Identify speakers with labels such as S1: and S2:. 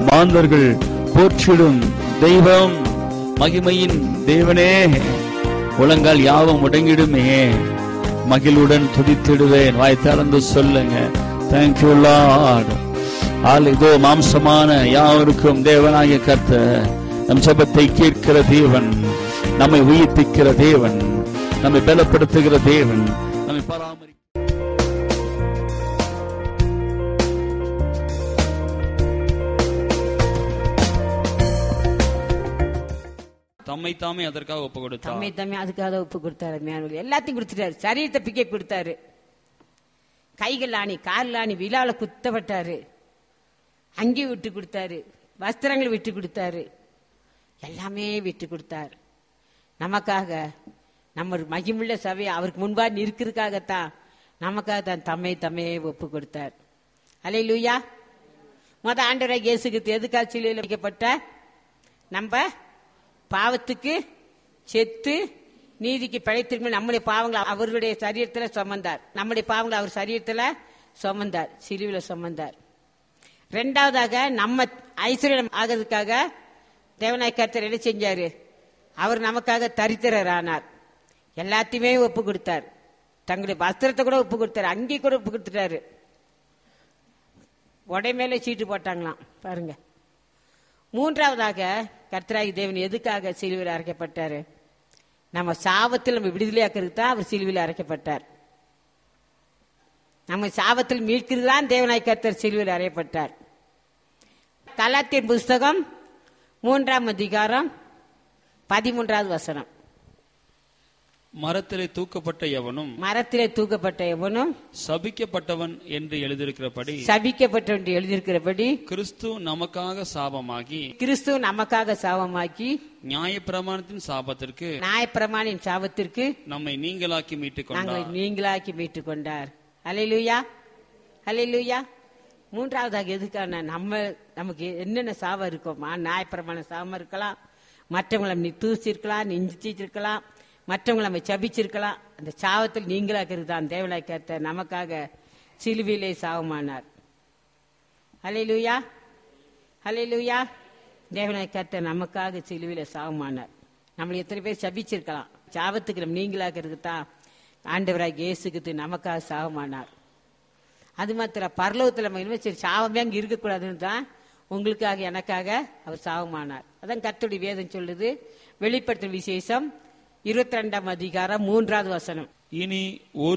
S1: மாந்தர்கள் போற்றிடும் தெய்வம் மகிமையின் தேவனே உலங்கால் யாவும் முடங்கிடுமே மகிழுடன் துதித்திடுவேன் வாய் திறந்து சொல்லுங்க தேங்க்யூ லார்ட் ஆள் இதோ மாம்சமான யாவருக்கும் தேவனாகிய கர்த்தர் நம் ஜெபத்தை கேட்கிற தேவன் நம்மை உயிர்ப்பிக்கிற தேவன் நம்மை பலப்படுத்துகிற தேவன் நம்மை பராமரி தம்மை தாமே அதற்காக ஒப்பு கொடுத்தார்
S2: தம்மை தம்மை அதுக்காக உப்பு கொடுத்தாரு மேனுவல் எல்லாத்தையும் கொடுத்துட்டாரு சரீரத்தை பிக்கே கொடுத்தாரு கைகள் ஆணி கால் ஆணி விழால குத்தப்பட்டாரு அங்கி விட்டு கொடுத்தாரு வஸ்திரங்களை விட்டு கொடுத்தாரு எல்லாமே விட்டு கொடுத்தார் நமக்காக நம்ம மகிமுள்ள சபை அவருக்கு முன்பா நிற்கிறதுக்காகத்தான் நமக்காக தான் தம்மை தம்மையே ஒப்பு கொடுத்தார் அலை லூயா மொத ஆண்டவராக இயேசுக்கு எதுக்காக சிலுவையில் வைக்கப்பட்ட நம்ம பாவத்துக்கு செத்து நீதிக்கு பிழைத்திருக்கும் நம்முடைய பாவங்களை அவருடைய சரீரத்தில் சுமந்தார் நம்முடைய பாவங்களை அவர் சரீரத்தில் சுமந்தார் சிலுவையில் சுமந்தார் ரெண்டாவதாக நம்ம ஐஸ்வர்யம் ஆகிறதுக்காக தேவநாய் கர்த்தர் என்ன செஞ்சாரு அவர் நமக்காக தரித்திரர் ஆனார் எல்லாத்தையுமே ஒப்பு கொடுத்தார் தங்களுடைய வஸ்திரத்தை கூட ஒப்பு கொடுத்தாரு அங்கி கூட ஒப்பு கொடுத்துட்டாரு உடை மேலே சீட்டு போட்டாங்களாம் பாருங்க மூன்றாவதாக கர்த்தராகி தேவன் எதுக்காக சிலுவையில் அரைக்கப்பட்டாரு நம்ம சாபத்தில் நம்ம விடுதலையாக்கிறதுக்கு தான் அவர் சிலுவையில் அரைக்கப்பட்டார் நம்ம சாபத்தில் மீட்கிறது தான் தேவனாய் கர்த்தர் சிலுவையில் அறையப்பட்டார் கலாத்தியன் புஸ்தகம் மூன்றாம் அதிகாரம் பதிமூன்றாவது வசனம்
S1: மரத்திலே தூக்கப்பட்ட எவனும்
S2: மரத்திலே தூக்கப்பட்ட எவனும்
S1: சபிக்கப்பட்டவன் என்று எழுதியிருக்கிறபடி
S2: சபிக்கப்பட்ட என்று எழுதியிருக்கிறபடி
S1: கிறிஸ்து நமக்காக சாபமாகி
S2: கிறிஸ்து நமக்காக சாபமாக்கி
S1: நியாயப்பிரமாணத்தின் சாபத்திற்கு
S2: நியாயப்பிரமாணின் சாபத்திற்கு
S1: நம்மை நீங்களாக்கி மீட்டுக்
S2: நாங்கள்
S1: கொண்டார்
S2: நீங்களாக்கி மீட்டுக் கொண்டார் அலையிலுயா அலையிலுயா மூன்றாவதாக எதுக்கான நம்ம நமக்கு என்னென்ன சாபம் இருக்குமா நியாயப்பிரமாண சாபம் இருக்கலாம் மற்றவங்களை நீ தூசிருக்கலாம் நெஞ்சிச்சிருக்கலாம் மற்றவங்களை நம்ம சபிச்சிருக்கலாம் அந்த சாபத்தில் நீங்களாக்கிறது தான் தேவனாய் கர்த்தர் நமக்காக சிலுவிலே சாபமானார் அலையிலுயா அலையிலுயா தேவனாய் கர்த்தர் நமக்காக சிலுவிலே சாபமானார் நம்மளை எத்தனை பேர் சபிச்சிருக்கலாம் சாபத்துக்கு நம்ம நீங்களாக்கிறதுக்கு தான் ஆண்டவராக இயேசுக்கு நமக்காக சாபமானார் அது மாத்திரம் பரலோகத்தில் நம்ம இனிமே சரி சாவமே அங்கே இருக்கக்கூடாதுன்னு தான் உங்களுக்காக எனக்காக அவர் சாபமானார் அதான் கர்த்தருடைய வேதம் சொல்லுது வெளிப்படுத்தும் விசேஷம் இருபத்தி ரெண்டாம் அதிகாரம் மூன்றாவது வசனம்
S1: இனி ஒரு